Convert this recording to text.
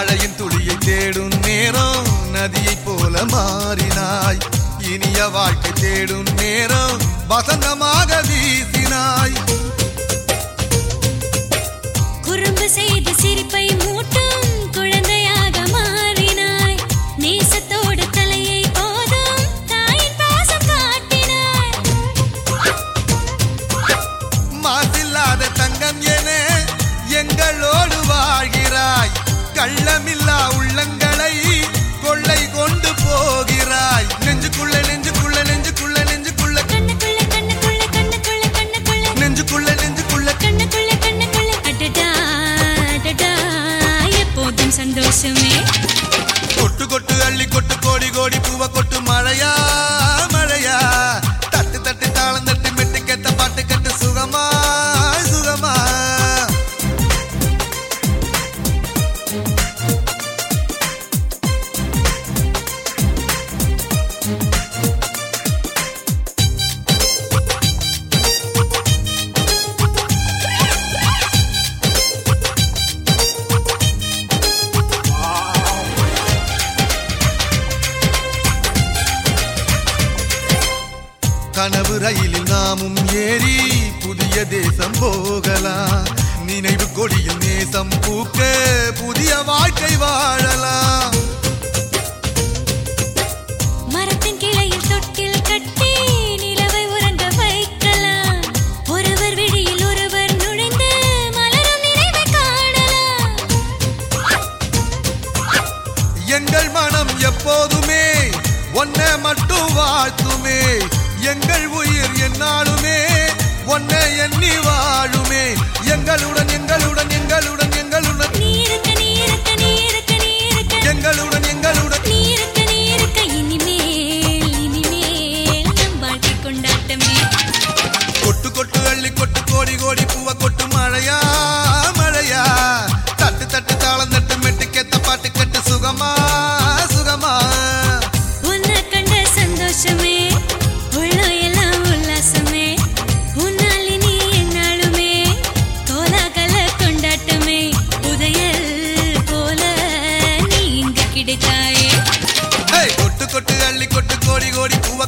மழையின் துளியை தேடும் நேரம் நதியைப் போல மாறினாய் இனிய வாழ்க்கை தேடும் நேரம் வசந்தமாக வீசினாய் குறும்பு செய்து சிரிப்பை மூட்டும் குழந்தையாக மாறினாய் நேசத்தோடு தலையை போதும் தாயின் பாசம் காட்டினாய் மாசில்லாத தங்கம் என எங்களோடு வாழ்கிறாய் கள்ளமில்லா உள்ளங்களை கொள்ளை கொண்டு போகிறாய் நெஞ்சுக்குள்ள நெஞ்சுக்குள்ள நெஞ்சுக்குள்ள நெஞ்சுக்குள்ள கண்ணுக்குள்ள கண்ணுக்குள்ள கண்ணுக்குள்ள கண்ணுக்குள்ள நெஞ்சுக்குள்ள நெஞ்சுக்குள்ள கண்ணுக்குள்ள கண்ணுக்குள்ள அடடா அடடா எப்போதும் சந்தோஷமே கொட்டு கொட்டு அள்ளி கொட்டு கோடி கோடி பூவ கொட்டு மழையா மழையா தட்டு தட்டு தாளம் தட்டு மெட்டு கெட்ட பாட்டு கட்டு சுகமா சுகமா கனவு ரயிலில் நாமும் ஏறி புதிய தேசம் போகலாம் நினைவு கொடியில் நேசம் பூக்க புதிய வாழ்க்கை வாழலாம் மரத்தின் கிளையில் தொட்டில் கட்டி நிலவை உறங்க வைக்கலாம் ஒருவர் விழியில் ஒருவர் நுழைந்து மலரும் நினைவை காணலாம் எங்கள் மனம் எப்போதுமே ஒன்ன மட்டும் வாழ்த்துமே எங்கள் உயிர் என்னாலுமே ஒன்ன எண்ணி வாழுமே எங்களுடன் எங்களுடன் எங்களுடன் எங்களுடன் நீ இருக்க நீ இருக்க நீ இருக்க நீ இருக்க எங்களுடன் எங்களுடன் நீ இருக்க நீ இருக்க இனிமேல் இனிமேல் நம் வாழ்க்கை கொண்டாட்டமே கொட்டு கொட்டு அள்ளி கொட்டு கோடி கோடி பூவ கொட்டு மழையா மழையா தட்டு தட்டு தாளம் தட்டு மெட்டு கெத்த பாட்டு கட்டு சுகமா சுகமா உன்னை கண்ட சந்தோஷமே உள்ளம் எல்லாம் உல்லாசமே உன்னால் இனி என்னாலுமே கோலாகல கொண்டாட்டமே புதையல் போல நீ இங்கு கிடைத்தாயே ஏய், கொட்டு கொட்டு அள்ளி கொட்டு கோடி கோடி பூவ